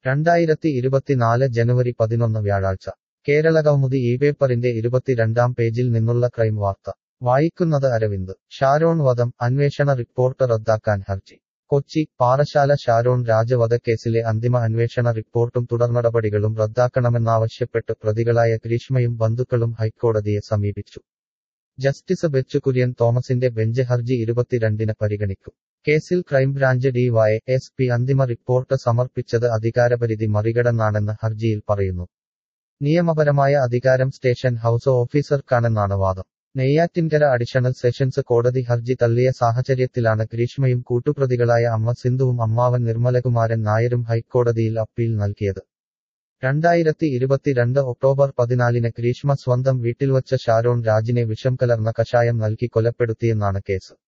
രണ്ടായിരത്തി ഇരുപത്തിനാല് ജനുവരി പതിനൊന്ന് വ്യാഴാഴ്ച കേരളകൗമുദി ഈ പേപ്പറിന്റെ ഇരുപത്തിരണ്ടാം പേജിൽ നിന്നുള്ള ക്രൈം വാർത്ത വായിക്കുന്നത് അരവിന്ദ് ഷാരോൺ വധം അന്വേഷണ റിപ്പോർട്ട് റദ്ദാക്കാൻ ഹർജി കൊച്ചി പാറശാല ഷാരോൺ രാജവധക്കേസിലെ അന്തിമ അന്വേഷണ റിപ്പോർട്ടും തുടർനടപടികളും റദ്ദാക്കണമെന്നാവശ്യപ്പെട്ട് പ്രതികളായ ഗ്രീഷ്മയും ബന്ധുക്കളും ഹൈക്കോടതിയെ സമീപിച്ചു ജസ്റ്റിസ് ബെച്ചു കുര്യൻ തോമസിന്റെ ബെഞ്ച് ഹർജി ഇരുപത്തിരണ്ടിന് പരിഗണിക്കും കേസിൽ ക്രൈംബ്രാഞ്ച് ഡിവൈ എസ് പി അന്തിമ റിപ്പോർട്ട് സമർപ്പിച്ചത് അധികാരപരിധി മറികടന്നാണെന്ന് ഹർജിയിൽ പറയുന്നു നിയമപരമായ അധികാരം സ്റ്റേഷൻ ഹൌസ് ഓഫീസർക്കാണെന്നാണ് വാദം നെയ്യാറ്റിൻകര അഡീഷണൽ സെഷൻസ് കോടതി ഹർജി തള്ളിയ സാഹചര്യത്തിലാണ് ഗ്രീഷ്മയും കൂട്ടുപ്രതികളായ അമ്മ സിന്ധുവും അമ്മാവൻ നിർമ്മലകുമാരൻ നായരും ഹൈക്കോടതിയിൽ അപ്പീൽ നൽകിയത് രണ്ടായിരത്തി ഇരുപത്തിരണ്ട് ഒക്ടോബർ പതിനാലിന് ഗ്രീഷ്മ സ്വന്തം വീട്ടിൽ വച്ച ഷാരോൺ രാജിനെ വിഷം കലർന്ന കഷായം നൽകി കൊലപ്പെടുത്തിയെന്നാണ് കേസ്